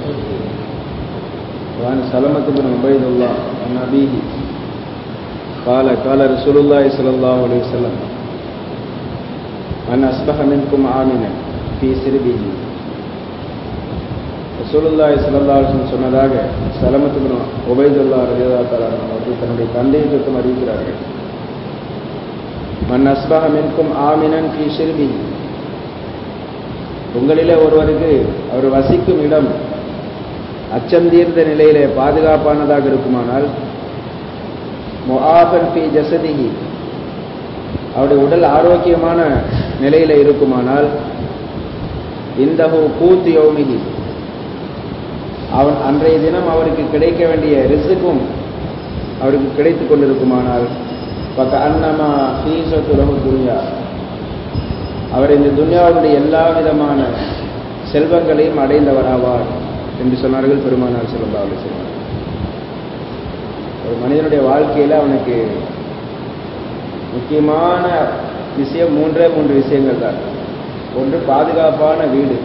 وعن سلمة بن عبيد الله عن أبيه قال قال رسول الله صلى الله عليه وسلم من أصبح منكم آمنا في سربه ரசூலுல்லாஹி ஸல்லல்லாஹு அலைஹி வஸல்லம் சொன்னதாக சலமத்து பின் உபைதுல்லா ரலியல்லாஹு தஆலா அவர்கள் தன்னுடைய தந்தையை தொட்டும் அறிவிக்கிறார்கள் மன் அஸ்பஹ மின்கும் ஆமினன் ஃபீ ஷிர்பிஹி உங்களிலே ஒருவருக்கு அவர் வசிக்கும் இடம் அச்சம் தீர்ந்த நிலையிலே பாதுகாப்பானதாக இருக்குமானால் முஆபன் ஃபி ஜசதிஹி அவருடைய உடல் ஆரோக்கியமான நிலையில இருக்குமானால் இந்தஹு கூத்து யோமிகி அவன் அன்றைய தினம் அவருக்கு கிடைக்க வேண்டிய ரிசுக்கும் அவருக்கு கிடைத்து கொண்டிருக்குமானால் பக்க அன்னமா ஃபீசத்துலகு துன்யா அவர் இந்த துன்யாவுடைய எல்லா விதமான செல்வங்களையும் அடைந்தவராவார் என்று சொன்னார்கள் பெருமானார் செல்வா சொன்னார் ஒரு மனிதனுடைய வாழ்க்கையில் அவனுக்கு முக்கியமான விஷயம் மூன்றே மூன்று விஷயங்கள் தான் ஒன்று பாதுகாப்பான வீடு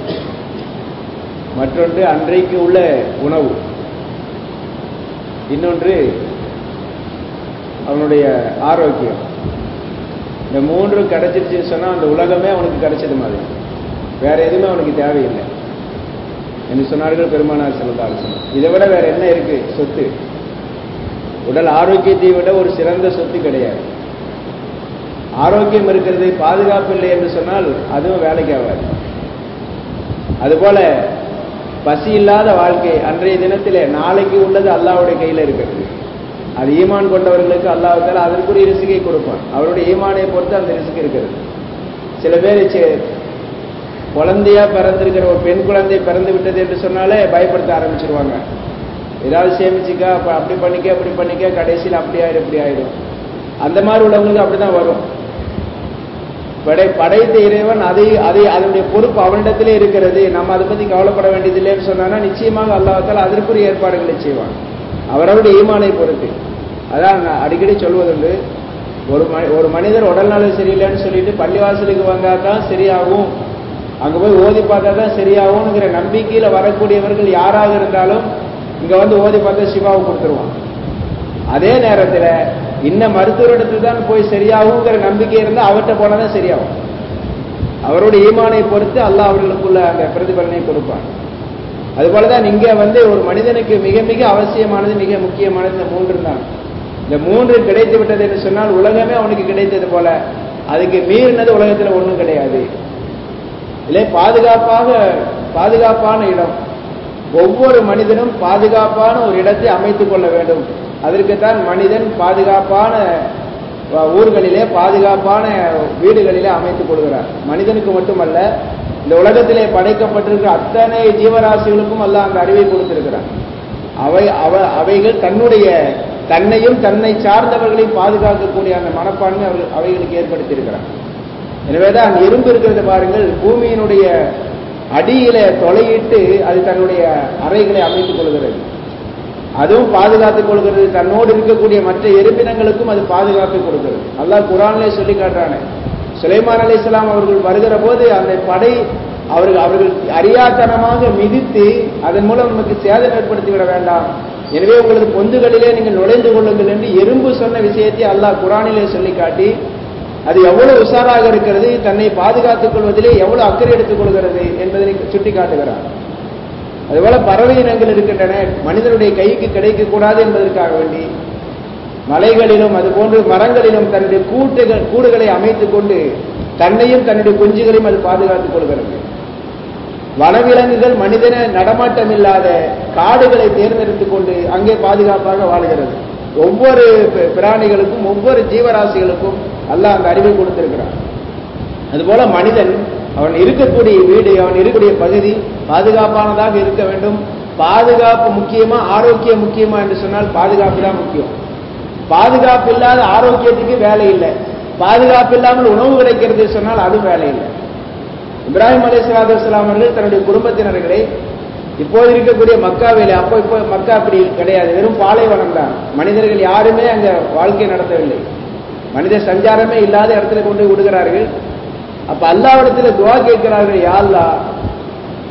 மற்றொன்று அன்றைக்கு உள்ள உணவு இன்னொன்று அவனுடைய ஆரோக்கியம் இந்த மூன்று கிடைச்சிருச்சுன்னு சொன்னால் அந்த உலகமே அவனுக்கு கிடைச்சது மாதிரி வேற எதுவுமே அவனுக்கு தேவையில்லை என்று சொன்னார்கள் பெருமானார் செல்லதால் இதை விட வேற என்ன இருக்கு சொத்து உடல் ஆரோக்கியத்தை விட ஒரு சிறந்த சொத்து கிடையாது ஆரோக்கியம் இருக்கிறது பாதுகாப்பு இல்லை என்று சொன்னால் அதுவும் வேலைக்கு ஆகாது அதுபோல பசி இல்லாத வாழ்க்கை அன்றைய தினத்திலே நாளைக்கு உள்ளது அல்லாவுடைய கையில் இருக்கிறது அது ஈமான் கொண்டவர்களுக்கு அல்லாஹால அதற்குரிய ரிசுகை கொடுப்பான் அவருடைய ஈமானை பொறுத்து அந்த ரிசுக்கு இருக்கிறது சில பேர் குழந்தையா பிறந்திருக்கிற ஒரு பெண் குழந்தை பிறந்து விட்டது என்று சொன்னாலே பயப்படுத்த ஆரம்பிச்சிருவாங்க ஏதாவது சேமிச்சுக்கா அப்படி பண்ணிக்க அப்படி பண்ணிக்க கடைசியில் அப்படி ஆயிடும் இப்படி ஆயிடும் அந்த மாதிரி உள்ளவங்களுக்கு அப்படிதான் வரும் படை படைத்த இறைவன் அதை அதை அதனுடைய பொறுப்பு அவனிடத்திலே இருக்கிறது நம்ம அதை பத்தி கவலைப்பட வேண்டியதில்லைன்னு சொன்னா நிச்சயமாக அல்லாஹால அதற்குரிய ஏற்பாடுகளை செய்வான் அவரவருடைய ஈமானை பொறுத்து அதான் நான் அடிக்கடி சொல்வதுண்டு ஒரு மனி ஒரு மனிதர் உடல்நலம் சரியில்லைன்னு சொல்லிட்டு பள்ளிவாசலுக்கு வந்தா தான் சரியாகும் அங்க போய் ஓதி பார்த்தா தான் சரியாகும்ங்கிற நம்பிக்கையில வரக்கூடியவர்கள் யாராக இருந்தாலும் இங்க வந்து ஓதி பார்த்தா சிவாவை கொடுத்துருவான் அதே நேரத்துல இன்ன மருத்துவரிடத்துல தான் போய் சரியாகுங்கிற நம்பிக்கை இருந்தா அவர்கிட்ட போனாதான் சரியாகும் அவருடைய ஈமானை பொறுத்து அல்லாஹ் அவர்களுக்குள்ள அந்த பிரதிபலனை கொடுப்பான் அதுபோலதான் இங்க வந்து ஒரு மனிதனுக்கு மிக மிக அவசியமானது மிக முக்கியமானது இந்த மூன்று தான் இந்த மூன்று கிடைத்து விட்டது என்று சொன்னால் உலகமே அவனுக்கு கிடைத்தது போல அதுக்கு மீறினது உலகத்துல ஒண்ணும் கிடையாது இல்லை பாதுகாப்பாக பாதுகாப்பான இடம் ஒவ்வொரு மனிதனும் பாதுகாப்பான ஒரு இடத்தை அமைத்துக் கொள்ள வேண்டும் அதற்குத்தான் மனிதன் பாதுகாப்பான ஊர்களிலே பாதுகாப்பான வீடுகளிலே அமைத்துக் கொள்கிறார் மனிதனுக்கு மட்டுமல்ல இந்த உலகத்திலே படைக்கப்பட்டிருக்கிற அத்தனை ஜீவராசிகளுக்கும் அல்ல அந்த அறிவை கொடுத்திருக்கிறார் அவை அவ அவைகள் தன்னுடைய தன்னையும் தன்னை சார்ந்தவர்களையும் பாதுகாக்கக்கூடிய அந்த மனப்பான்மை அவர்கள் அவைகளுக்கு ஏற்படுத்தியிருக்கிறார் எனவேதான் எறும்பு இருக்கிறது பாருங்கள் பூமியினுடைய அடியில தொலையிட்டு அது தன்னுடைய அறைகளை அமைத்துக் கொள்கிறது அதுவும் பாதுகாத்துக் கொள்கிறது தன்னோடு இருக்கக்கூடிய மற்ற எறும்பினங்களுக்கும் அது பாதுகாப்பு கொடுக்கிறது அல்லாஹ் குரானிலே சொல்லி காட்டுறானே சுலைமான் அலி இஸ்லாம் அவர்கள் வருகிற போது அந்த படை அவர்கள் அவர்கள் அறியாத்தனமாக மிதித்து அதன் மூலம் நமக்கு சேதம் ஏற்படுத்தி விட வேண்டாம் எனவே உங்களது பொந்துகளிலே நீங்கள் நுழைந்து கொள்ளுங்கள் என்று எறும்பு சொன்ன விஷயத்தை அல்லாஹ் குரானிலே சொல்லி காட்டி அது எவ்வளவு உஷாராக இருக்கிறது தன்னை பாதுகாத்துக் கொள்வதிலே எவ்வளவு அக்கறை எடுத்துக் கொள்கிறது என்பதை சுட்டி காட்டுகிறார் அதுபோல பறவை இனங்கள் இருக்கின்றன மனிதனுடைய கைக்கு கிடைக்கக்கூடாது என்பதற்காக வேண்டி மலைகளிலும் அதுபோன்று மரங்களிலும் தன்னுடைய கூட்டுகள் கூடுகளை அமைத்துக் கொண்டு தன்னையும் தன்னுடைய குஞ்சுகளையும் அது பாதுகாத்துக் கொள்கிறது வனவிலங்குகள் மனிதன நடமாட்டம் இல்லாத காடுகளை தேர்ந்தெடுத்துக் கொண்டு அங்கே பாதுகாப்பாக வாழுகிறது ஒவ்வொரு பிராணிகளுக்கும் ஒவ்வொரு ஜீவராசிகளுக்கும் அல்லாஹ் அந்த அறிவை கொடுத்திருக்கிறான் அதுபோல மனிதன் அவன் இருக்கக்கூடிய வீடு அவன் இருக்கக்கூடிய பகுதி பாதுகாப்பானதாக இருக்க வேண்டும் பாதுகாப்பு முக்கியமா ஆரோக்கியம் முக்கியமா என்று சொன்னால் பாதுகாப்பு தான் முக்கியம் பாதுகாப்பு இல்லாத ஆரோக்கியத்துக்கு வேலை இல்லை பாதுகாப்பு இல்லாமல் உணவு கிடைக்கிறது சொன்னால் அதுவும் வேலை இல்லை இப்ராஹிம் அலி சலாத்து அவர்கள் தன்னுடைய குடும்பத்தினர்களை இப்போது இருக்கக்கூடிய மக்காவிலே அப்போ இப்போ மக்கா அப்படி கிடையாது வெறும் பாலைவனம் தான் மனிதர்கள் யாருமே அங்க வாழ்க்கை நடத்தவில்லை மனித சஞ்சாரமே இல்லாத இடத்துல கொண்டு விடுகிறார்கள் அப்ப அல்லாவிடத்துல துவா கேட்கிறார்கள் யா அல்லா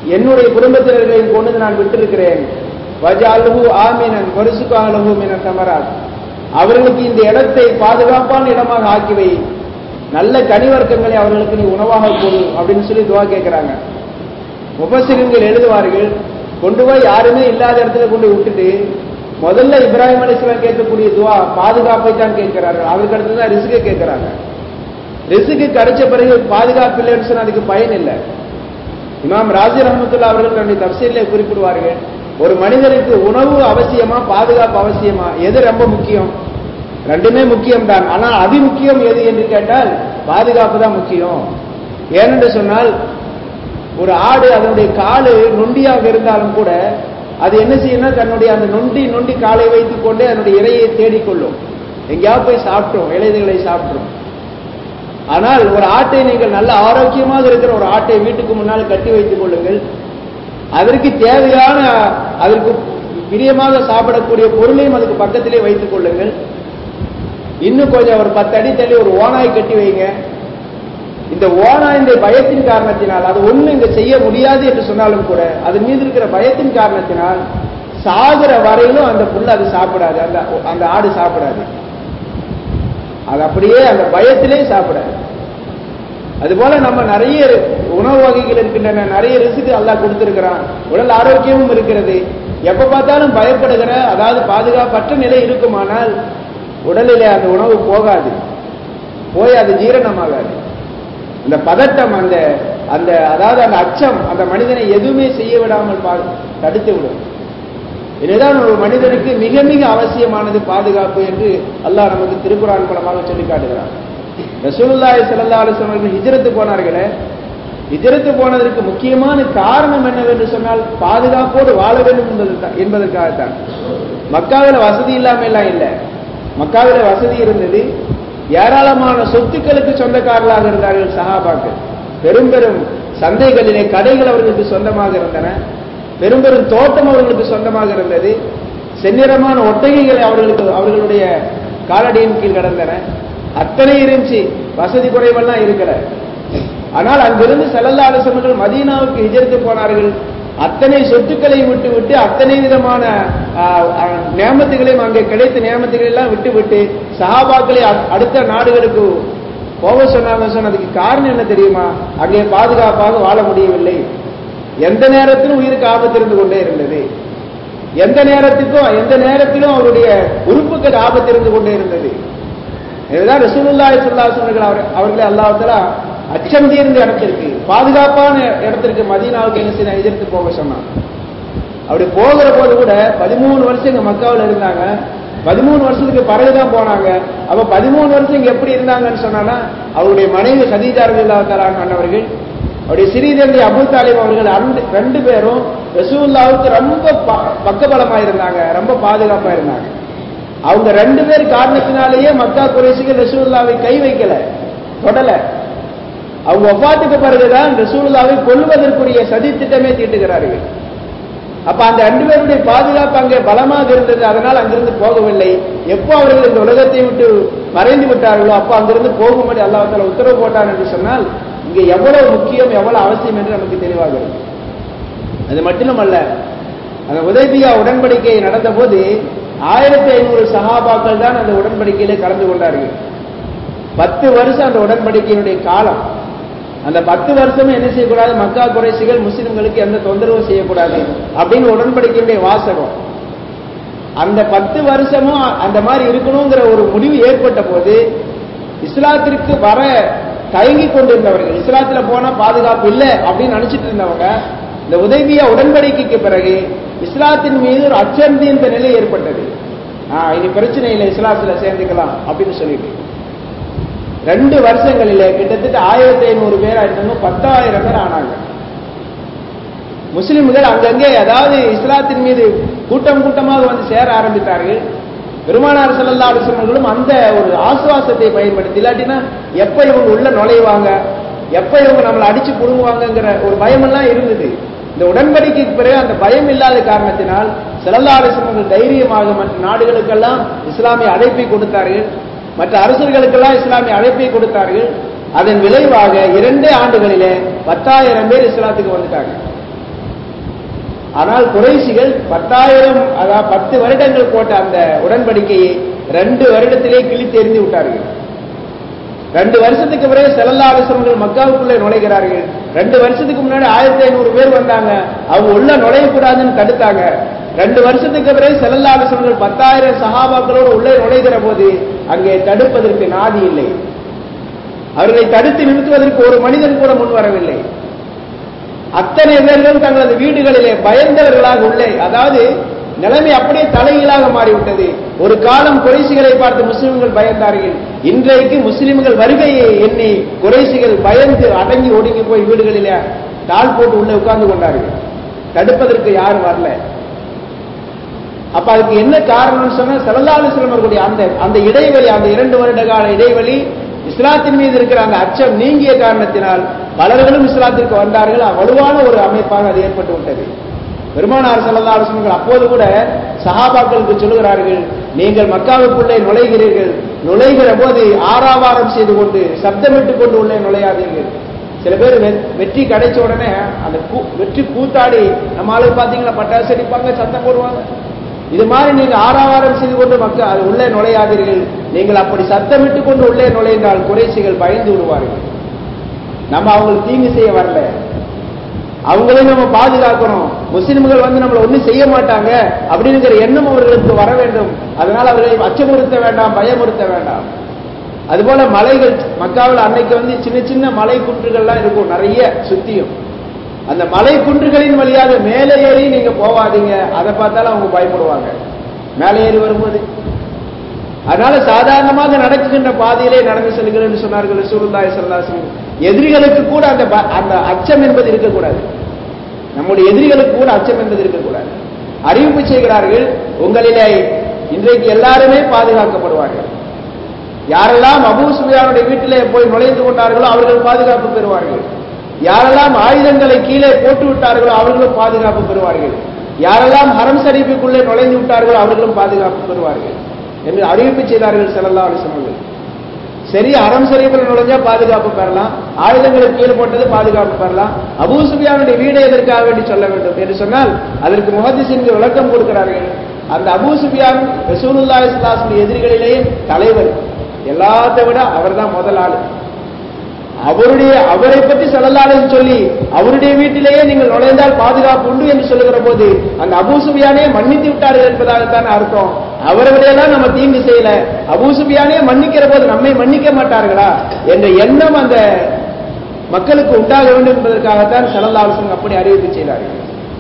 என்னுடைய குடும்பத்தினர்களையும் கொண்டு வந்து நான் விட்டிருக்கிறேன் வஜாலுஹு ஆமீனன் வருசுகாலஹு மின தமராத் அவர்களுக்கு இந்த இடத்தை பாதுகாப்பான இடமாக ஆக்கி வை நல்ல கனிவர்க்கங்களை அவர்களுக்கு நீ உணவாக கொடு அப்படின்னு சொல்லி துவா கேட்கிறாங்க முபசிரியர்கள் எழுதுவார்கள் கொண்டு போய் யாருமே இல்லாத இடத்துல கொண்டு போய் விட்டுட்டு முதல்ல இப்ராஹிம் அலிஸ்லாம் கேட்கக்கூடிய துவா பாதுகாப்பை தான் கேட்கிறார்கள் அதுக்கு அடுத்து தான் ரிசுக்கு கேட்கிறாங்க ரிசுக்கு கிடைச்ச பிறகு பாதுகாப்பு இல்லைன்னு சொன்னா அதுக்கு பயன் இல்லை இமாம் ராஜி ரஹமத்துல்லா அவர்கள் தன்னுடைய தப்சீரிலே குறிப்பிடுவார்கள் ஒரு மனிதனுக்கு உணவு அவசியமா பாதுகாப்பு அவசியமா எது ரொம்ப முக்கியம் ரெண்டுமே முக்கியம் தான் ஆனால் அதி முக்கியம் எது என்று கேட்டால் பாதுகாப்பு தான் முக்கியம் ஏனென்று சொன்னால் ஒரு ஆடு அதனுடைய காலு நொண்டியாக இருந்தாலும் கூட அது என்ன செய்யணும் தன்னுடைய அந்த நொண்டி நொண்டி காலை வைத்துக் கொண்டே அதனுடைய இரையை தேடிக்கொள்ளும் எங்கேயாவது போய் சாப்பிட்டோம் இலைதுகளை சாப்பிட்டோம் ஆனால் ஒரு ஆட்டை நீங்கள் நல்ல ஆரோக்கியமாக இருக்கிற ஒரு ஆட்டை வீட்டுக்கு முன்னால் கட்டி வைத்துக் கொள்ளுங்கள் அதற்கு தேவையான அதற்கு பிரியமாக சாப்பிடக்கூடிய பொருளையும் அதுக்கு பக்கத்திலே வைத்துக் கொள்ளுங்கள் இன்னும் கொஞ்சம் ஒரு பத்து அடி தள்ளி ஒரு ஓனாய் கட்டி வைங்க இந்த ஓனாய்ந்த பயத்தின் காரணத்தினால் அது ஒண்ணு இங்க செய்ய முடியாது என்று சொன்னாலும் கூட அது மீது இருக்கிற பயத்தின் காரணத்தினால் சாகுற வரையிலும் அந்த புல்ல அது சாப்பிடாது அந்த அந்த ஆடு சாப்பிடாது அது அப்படியே அந்த பயத்திலே சாப்பிடாது அதுபோல நம்ம நிறைய உணவு வகைகள் இருக்கின்றன நிறைய ரிசுக்கு அல்லாஹ் கொடுத்திருக்கிறான் உடல் ஆரோக்கியமும் இருக்கிறது எப்ப பார்த்தாலும் பயப்படுகிற அதாவது பாதுகாப்பற்ற நிலை இருக்குமானால் உடலிலே அந்த உணவு போகாது போய் அது ஜீரணமாகாது அந்த பதட்டம் அந்த அந்த அதாவது அந்த அச்சம் அந்த மனிதனை எதுவுமே செய்ய விடாமல் தடுத்து விடும் இதுதான் ஒரு மனிதனுக்கு மிக மிக அவசியமானது பாதுகாப்பு என்று அல்லாஹ் நமக்கு திருக்குறான் மூலமாக சொல்லி காட்டுகிறான் ரசூலுல்லாஹி ஸல்லல்லாஹு அலைஹி வஸல்லம் ஹிஜ்ரத்து போனார்களே ஹிஜ்ரத்து போனதற்கு முக்கியமான காரணம் என்னவென்று சொன்னால் பாதுகாப்போடு வாழ வேண்டும் என்பது என்பதற்காகத்தான் மக்காவில் வசதி இல்லாம எல்லாம் இல்லை மக்காவில் வசதி இருந்தது ஏராளமான சொத்துக்களுக்கு சொந்தக்காரர்களாக இருந்தார்கள் சஹாபாக்கள் பெரும் பெரும் சந்தைகளிலே கடைகள் அவர்களுக்கு சொந்தமாக இருந்தன பெரும் பெரும் தோட்டம் அவர்களுக்கு சொந்தமாக இருந்தது செந்நிறமான ஒட்டகைகள் அவர்களுக்கு அவர்களுடைய காலடியின் கீழ் கிடந்தன அத்தனை இருந்துச்சு வசதி குறைவெல்லாம் இருக்கல ஆனால் அங்கிருந்து செல்லல்லா அலுவலர்கள் மதீனாவுக்கு ஹிஜர்த்து போனார்கள் அத்தனை சொத்துக்களை விட்டு விட்டு அத்தனை விதமான நியமத்துகளையும் அங்கே கிடைத்த நியமத்துகளை எல்லாம் விட்டு விட்டு சஹாபாக்களை அடுத்த நாடுகளுக்கு போக சொன்னாங்க சொன்னதுக்கு காரணம் என்ன தெரியுமா அங்கே பாதுகாப்பாக வாழ முடியவில்லை எந்த நேரத்திலும் உயிருக்கு ஆபத்து இருந்து கொண்டே இருந்தது எந்த நேரத்துக்கும் எந்த நேரத்திலும் அவருடைய உறுப்புக்கு ஆபத்து இருந்து கொண்டே இருந்தது இதுதான் ரசூலுல்லாஹி ஸல்லல்லாஹு அலைஹி அவர் அவர்களை அல்லாஹ்தஆலா அச்சம் தீர்ந்த இடத்திற்கு பாதுகாப்பான இடத்திற்கு மதீனாவுக்கு என்ன செய்ய எதிர்த்து போக சொன்னான் அப்படி போகிற போது கூட பதிமூணு வருஷம் இங்க மக்காவில் இருந்தாங்க பதிமூணு வருஷத்துக்கு பிறகுதான் போனாங்க அப்ப பதிமூணு வருஷம் இங்க எப்படி இருந்தாங்கன்னு சொன்னா அவருடைய மனைவி சதீஜா ரலியல்லாஹு அண்ணவர்கள் அவருடைய சிறிதந்தை அபு தாலிப் அவர்கள் அந்த ரெண்டு பேரும் ரசூல்லாவுக்கு ரொம்ப பக்கபலமா இருந்தாங்க ரொம்ப பாதுகாப்பா இருந்தாங்க அவங்க ரெண்டு பேர் காரணத்தினாலேயே மக்கா குறைசிகள் ரசூல்லாவை கை வைக்கல தொடல அவங்க ஒப்பாட்டுக்கு பிறகுதான் ரசூல்லாவை கொல்வதற்குரிய சதி திட்டமே தீட்டுகிறார்கள் அப்ப அந்த ரெண்டு பேருடைய பாதுகாப்பு அங்கே பலமாக இருந்தது அதனால் அங்கிருந்து போகவில்லை எப்போ அவர்கள் இந்த உலகத்தை விட்டு மறைந்து விட்டார்களோ அப்போ அங்கிருந்து போகும்படி அல்லாஹால உத்தரவு போட்டான் என்று சொன்னால் இங்கே எவ்வளவு முக்கியம் எவ்வளவு அவசியம் என்று நமக்கு தெளிவாகிறது அது மட்டுமல்ல அந்த உதவியா உடன்படிக்கை நடந்த போது ஆயிரத்தி ஐநூறு சகாபாக்கள் தான் அந்த உடன்படிக்கையில கலந்து கொண்டார்கள் பத்து வருஷம் அந்த உடன்படிக்கையினுடைய காலம் அந்த பத்து வருஷமும் என்ன செய்யக்கூடாது மக்கா குறைசிகள் முஸ்லிம்களுக்கு எந்த தொந்தரவும் செய்யக்கூடாது அப்படின்னு உடன்படிக்கையுடைய வாசகம் அந்த பத்து வருஷமும் அந்த மாதிரி இருக்கணுங்கிற ஒரு முடிவு ஏற்பட்ட போது இஸ்லாத்திற்கு வர தயங்கி கொண்டிருந்தவர்கள் இஸ்லாத்துல போனா பாதுகாப்பு இல்லை அப்படின்னு நினைச்சிட்டு இருந்தவங்க இந்த உதவிய உடன்படிக்கைக்கு பிறகு இஸ்லாத்தின் மீது ஒரு அச்சந்தின்ற நிலை ஏற்பட்டது ஆஹ் இனி பிரச்சனை இல்லை இஸ்லாத்துல சேர்ந்துக்கலாம் அப்படின்னு சொல்லிட்டு ரெண்டு வருஷங்களில கிட்டத்தட்ட ஆயிரத்தி ஐநூறு பேர் ஆயிரத்தி பத்தாயிரம் பேர் ஆனாங்க முஸ்லிம்கள் அங்கங்கே அதாவது இஸ்லாத்தின் மீது கூட்டம் கூட்டமாக வந்து சேர ஆரம்பித்தார்கள் பெருமானார் செல்லல்லா அலுவலர்களும் அந்த ஒரு ஆசுவாசத்தை பயன்படுத்தி இல்லாட்டினா எப்ப இவங்க உள்ள நுழைவாங்க எப்ப இவங்க நம்மளை அடிச்சு புடுங்குவாங்கங்கிற ஒரு பயமெல்லாம் இருந்தது இந்த உடன்படிக்கைக்கு பிறகு அந்த பயம் இல்லாத காரணத்தினால் செல்லல்லா அலுவலர்கள் தைரியமாக மற்ற நாடுகளுக்கெல்லாம் இஸ்லாமிய அழைப்பை கொடுத்தார்கள் மற்ற அரசர்களுக்கெல்லாம் இஸ்லாமிய அழைப்பை கொடுத்தார்கள் அதன் விளைவாக இரண்டே ஆண்டுகளிலே பத்தாயிரம் பேர் இஸ்லாத்துக்கு வந்துட்டாங்க ஆனால் குறைசிகள் பத்தாயிரம் அதாவது பத்து வருடங்கள் போட்ட அந்த உடன்படிக்கையை ரெண்டு வருடத்திலே கிழித்து எறிந்து விட்டார்கள் ரெண்டு வருஷத்துக்கு பிறகு செல்லல்லா அலிஸ்லம்கள் மக்காவுக்குள்ளே நுழைகிறார்கள் ரெண்டு வருஷத்துக்கு முன்னாடி ஆயிரத்தி ஐநூறு பேர் வந்தாங்க அவங்க உள்ள நுழையக்கூடாதுன்னு தடுத்தாங்க ரெண்டு வருஷத்துக்கு பிறகு செல்லல்லா அலிஸ்லம்கள் பத்தாயிரம் சஹாபாக்களோடு உள்ளே நுழைகிற போது அங்கே தடுப்பதற்கு நாதி இல்லை அவர்களை தடுத்து நிறுத்துவதற்கு ஒரு மனிதன் கூட முன் வரவில்லை அத்தனை பேர்களும் தங்களது வீடுகளிலே பயந்தவர்களாக உள்ளே அதாவது நிலைமை அப்படியே தலைகீழாக மாறிவிட்டது ஒரு காலம் குறைசிகளை பார்த்து முஸ்லிம்கள் பயந்தார்கள் இன்றைக்கு முஸ்லிம்கள் வருகையை எண்ணி குறைசிகள் பயந்து அடங்கி ஒடுங்கி போய் வீடுகளிலே தாள் போட்டு உள்ளே உட்கார்ந்து கொண்டார்கள் தடுப்பதற்கு யாரும் வரல அப்ப அதுக்கு என்ன காரணம்னு சொன்னா செல்லல்லாலு செல்வர்களுடைய அந்த அந்த இடைவெளி அந்த இரண்டு வருட கால இடைவெளி இஸ்லாத்தின் மீது இருக்கிற அந்த அச்சம் நீங்கிய காரணத்தினால் பலர்களும் இஸ்லாத்திற்கு வந்தார்கள் வலுவான ஒரு அமைப்பாக அது ஏற்பட்டு விட்டது பெருமானார் செல்லல்லா அரசர்கள் அப்போது கூட சஹாபாக்களுக்கு சொல்லுகிறார்கள் நீங்கள் மக்காவுக்குள்ளே நுழைகிறீர்கள் நுழைகிற போது ஆறாவாரம் செய்து கொண்டு சப்தமிட்டுக் கொண்டு உள்ளே நுழையாதீர்கள் சில பேர் வெற்றி கிடைச்ச உடனே அந்த வெற்றி கூத்தாடி நம்ம ஆளு பாத்தீங்களா பட்டாசு அடிப்பாங்க சத்தம் போடுவாங்க இது மாதிரி நீங்க ஆறாவாரம் செய்து கொண்டு மக்கள் அது உள்ளே நுழையாதீர்கள் நீங்கள் அப்படி சத்தமிட்டு கொண்டு உள்ளே நுழைந்தால் குறைசிகள் பயந்து விடுவார்கள் நம்ம அவங்களுக்கு தீங்கு செய்ய வரல அவங்களையும் நம்ம பாதுகாக்கணும் முஸ்லிம்கள் வந்து நம்மளை ஒன்றும் செய்ய மாட்டாங்க அப்படிங்கிற எண்ணம் அவர்களுக்கு வர வேண்டும் அதனால அவர்களை அச்சமுறுத்த வேண்டாம் பயமுறுத்த வேண்டாம் அதுபோல மலைகள் மக்காவில் அன்னைக்கு வந்து சின்ன சின்ன மலை குன்றுகள்லாம் இருக்கும் நிறைய சுத்தியும் அந்த மலை குன்றுகளின் வழியாக மேலே ஏறி நீங்க போவாதீங்க அதை பார்த்தாலும் அவங்க பயப்படுவாங்க மேலே ஏறி வரும்போது அதனால சாதாரணமாக நடக்குகின்ற பாதையிலே நடந்து செல்கிறேன் சொன்னார்கள் ரசூலுல்லாஹி ஸல்லல்லாஹு எதிரிகளுக்கு கூட அந்த அந்த அச்சம் என்பது இருக்கக்கூடாது நம்முடைய எதிரிகளுக்கு கூட அச்சம் என்பது இருக்கக்கூடாது அறிவிப்பு செய்கிறார்கள் உங்களிலே இன்றைக்கு எல்லாருமே பாதுகாக்கப்படுவார்கள் யாரெல்லாம் அபூ சுபியானுடைய வீட்டிலே போய் நுழைந்து கொண்டார்களோ அவர்கள் பாதுகாப்பு பெறுவார்கள் யாரெல்லாம் ஆயுதங்களை கீழே போட்டு விட்டார்களோ அவர்களும் பாதுகாப்பு பெறுவார்கள் யாரெல்லாம் ஹரம் ஷரீஃபுக்குள்ளே நுழைந்து விட்டார்களோ அவர்களும் பாதுகாப்பு பெறுவார்கள் என்று அறிவிப்பு செய்தார்கள் செல்லல்லா அலிசமர்கள் சரி அறம் ஷரீஃபில் நுழைஞ்சா பாதுகாப்பு பெறலாம் ஆயுதங்களை கீழே போட்டது பாதுகாப்பு பெறலாம் அபூ சுபியானுடைய வீடை எதற்காக வேண்டி சொல்ல வேண்டும் என்று சொன்னால் அதற்கு முகதிசின்கு விளக்கம் கொடுக்கிறார்கள் அந்த அபூ சுபியான் ரசூலுல்லா இஸ்லாஸ்மின் எதிரிகளிலேயே தலைவர் எல்லாத்தை விட அவர்தான் முதல் ஆளு அவருடைய அவரை பற்றி சொல்லலாலும் சொல்லி அவருடைய வீட்டிலேயே நீங்கள் நுழைந்தால் பாதுகாப்பு உண்டு என்று சொல்லுகிற போது அந்த அபூசுபியானே மன்னித்து விட்டார்கள் என்பதாகத்தான் அர்த்தம் அவர்களையெல்லாம் நம்ம தீங்கு செய்யல அபூசுபியானே மன்னிக்கிற போது நம்மை மன்னிக்க மாட்டார்களா என்ற எண்ணம் அந்த மக்களுக்கு உண்டாக வேண்டும் என்பதற்காகத்தான் சலல்லாசன் அப்படி அறிவிப்பு செய்தார்கள்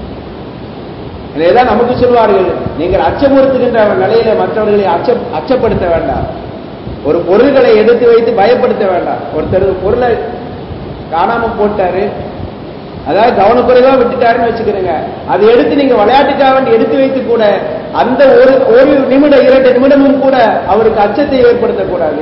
இதைதான் நமக்கு சொல்வார்கள் நீங்கள் அச்சமுறுத்துகின்ற நிலையில மற்றவர்களை அச்ச அச்சப்படுத்த வேண்டாம் ஒரு பொருள்களை எடுத்து வைத்து பயப்படுத்த வேண்டாம் ஒருத்தர் பொருளை காணாம போட்டாரு அதாவது கவனக்குறைவா விட்டுட்டாருன்னு வச்சுக்கிறேங்க அதை எடுத்து நீங்க விளையாட்டுக்காக வேண்டி எடுத்து வைத்து கூட அந்த ஒரு ஒரு நிமிடம் இரண்டு நிமிடமும் கூட அவருக்கு அச்சத்தை ஏற்படுத்தக்கூடாது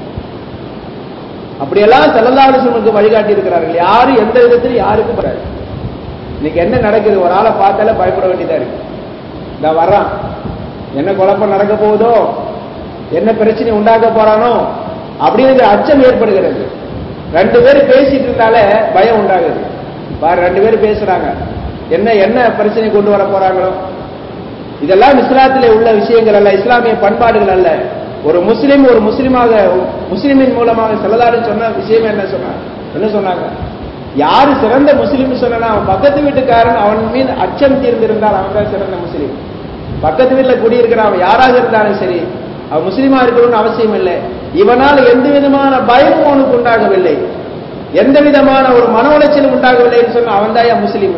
அப்படியெல்லாம் செல்லல்லாசனுக்கு வழிகாட்டி இருக்கிறார்கள் யாரும் எந்த விதத்திலும் யாருக்கும் வராது இன்னைக்கு என்ன நடக்குது ஒரு ஆளை பார்த்தாலே பயப்பட வேண்டியதா இருக்கு இந்த வர்றான் என்ன குழப்பம் நடக்க போகுதோ என்ன பிரச்சனை உண்டாக்க போறானோ அப்படிங்கிற அச்சம் ஏற்படுகிறது ரெண்டு பேரும் பேசிட்டு இருந்தாலே பயம் உண்டாகுது பாரு ரெண்டு பேரும் பேசுறாங்க என்ன என்ன பிரச்சனை கொண்டு வர போறாங்களோ இதெல்லாம் இஸ்லாத்திலே உள்ள விஷயங்கள் அல்ல இஸ்லாமிய பண்பாடுகள் அல்ல ஒரு முஸ்லீம் ஒரு முஸ்லீமாக முஸ்லிமின் மூலமாக செல்லதாரு சொன்ன விஷயம் என்ன சொன்னாங்க என்ன சொன்னாங்க யாரு சிறந்த முஸ்லீம் சொன்னா அவன் பக்கத்து வீட்டுக்காரன் அவன் மீது அச்சம் தீர்ந்திருந்தால் அவன் தான் சிறந்த முஸ்லீம் பக்கத்து வீட்டுல குடியிருக்கிற அவன் யாராக இருந்தாலும் சரி அவன் முஸ்லீமா இருக்கணும்னு அவசியம் இல்லை இவனால் எந்த விதமான பயமும் அவனுக்கு உண்டாகவில்லை எந்த விதமான ஒரு மன உளைச்சலும் உண்டாகவில்லைன்னு சொன்னா அவன் தான் முஸ்லீம்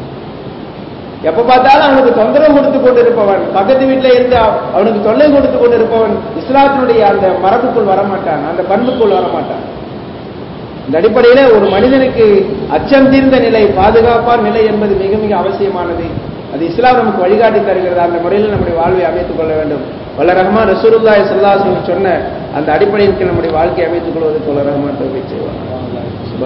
எப்ப பார்த்தாலும் அவனுக்கு தொந்தரவு கொடுத்து கொண்டு இருப்பவன் பக்கத்து வீட்டுல இருந்து அவனுக்கு தொல்லை கொடுத்து கொண்டு இருப்பவன் இஸ்லாத்தினுடைய அந்த மரபுக்குள் வரமாட்டான் அந்த பண்புக்குள் வரமாட்டான் இந்த அடிப்படையில ஒரு மனிதனுக்கு அச்சம் தீர்ந்த நிலை பாதுகாப்பான நிலை என்பது மிக மிக அவசியமானது அது இஸ்லாம் நமக்கு வழிகாட்டி தருகிறது அந்த முறையில் நம்முடைய வாழ்வை அமைத்துக் கொள்ள வேண்டும் வல்ல ரஹ்மான் ரசூலுல்லாஹி ஸல்லல்லாஹு அலைஹி சொன்ன அந்த அடிப்படையில் நம்முடைய வாழ்க்கையை அமைத்துக் கொள்வதற்கு வல்ல ரஹ்மான் தௌஃபீக் செய்வார்